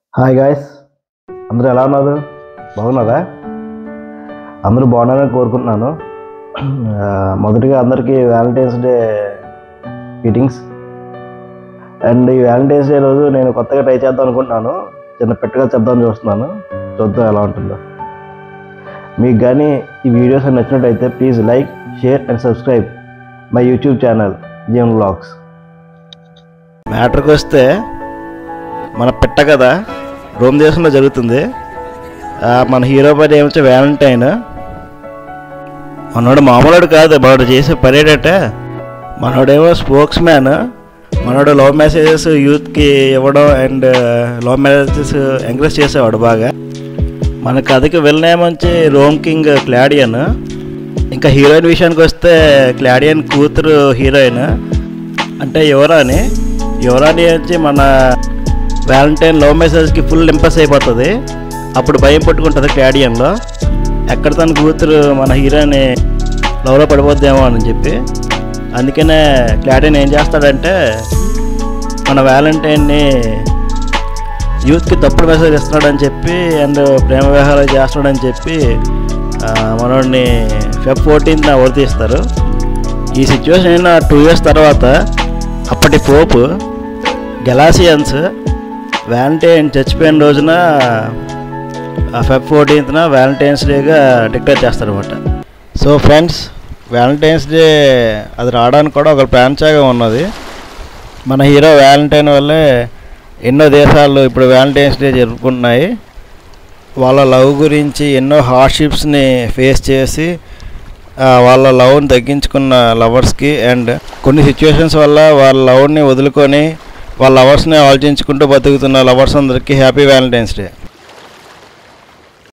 hi guys అందరూ ఎలా ఉన్నారు బాగున్నారా అందరూ బాగున్నారని కోరుకుంటున్నాను ఆ, మొదటిగా అందరికీ వ్యాలంటైన్స్ డే మీటింగ్స్ అండ్ ఈ వ్యాలంటైన్స్ డే రోజు నేను కొత్తగా ట్రై చేద్దాం అనుకుంటున్నాను చిన్న పెట్టుగా చెప్దామని చూస్తున్నాను చూద్దాం ఎలా ఉంటుందో మీకు కానీ ఈ వీడియోస్ నచ్చినట్టయితే please like share and subscribe my YouTube channel GM blogs మ్యాటర్కి వస్తే మన పెట్ట కదా రోమ్ దేశంలో జరుగుతుంది ఆ, మన హీరో పని ఏమొచ్చే వ్యాలంటైన్ మనోడు మామూలుడు కాదు మనోడు చేసే పనేటట మనోడేమో స్పోక్స్ మ్యాన్ మనోడు లవ్ మెసేజెస్ యూత్కి ఇవ్వడం అండ్ లవ్ మెసేజెస్ ఎంకరేజ్ చేసేవాడు బాగా మన కథకి వెళ్ళినేమొచ్చి రోమ్ కింగ్ క్లాడియన్ ఇంకా హీరోయిన్ విషయానికి వస్తే క్లాడియన్ కూతురు హీరోయిన్ అంటే యువరాని యువరాని వచ్చి మన వ్యాలంటైన్ లవ్ మెసేజ్కి ఫుల్ ఇంప్రెస్ అయిపోతుంది అప్పుడు భయం పట్టుకుంటుంది క్లాడియన్లో ఎక్కడ తన కూతురు మన హీరోని లవ్లో పడిపోద్దేమో అని చెప్పి అందుకనే క్లాడియన్ ఏం చేస్తాడంటే మన వ్యాలంటైన్ని యూత్కి తప్పుడు మెసేజ్ ఇస్తున్నాడని చెప్పి అండ్ ప్రేమ వ్యవహారాలు చేస్తున్నాడని చెప్పి ఆ, మనోడిని ఫెబ్ ఫోర్టీన్త్ ఓడి తీస్తారు ఈ సిచ్యువేషన్ అయిన టూ ఇయర్స్ తర్వాత అప్పటి పోపు గెలాసియన్స్ వ్యాలంటైన్ చచ్చిపోయిన రోజున ఫెబ్ ఫోర్టీన్త్న వ్యాలంటైన్స్ డేగా డిక్లేర్ చేస్తారన్నమాట సో ఫ్రెండ్స్ వ్యాలంటైన్స్ డే అది రావడానికి కూడా ఒక ప్రాంచాగా ఉన్నది మన హీరో వ్యాలంటైన్ వల్లే ఎన్నో దేశాలు ఇప్పుడు వ్యాలంటైన్స్ డే జరుపుకుంటున్నాయి వాళ్ళ లవ్ గురించి ఎన్నో హార్డ్షిప్స్ని ఫేస్ చేసి ఆ, వాళ్ళ లవ్ని తగ్గించుకున్న లవర్స్కి అండ్ కొన్ని సిచ్యువేషన్స్ వల్ల వాళ్ళ లవ్ని వదులుకొని వాళ్ళ లవర్స్ని ఆలోచించుకుంటూ బతుకుతున్న లవర్స్ అందరికీ హ్యాపీ వ్యాలంటైన్స్ డే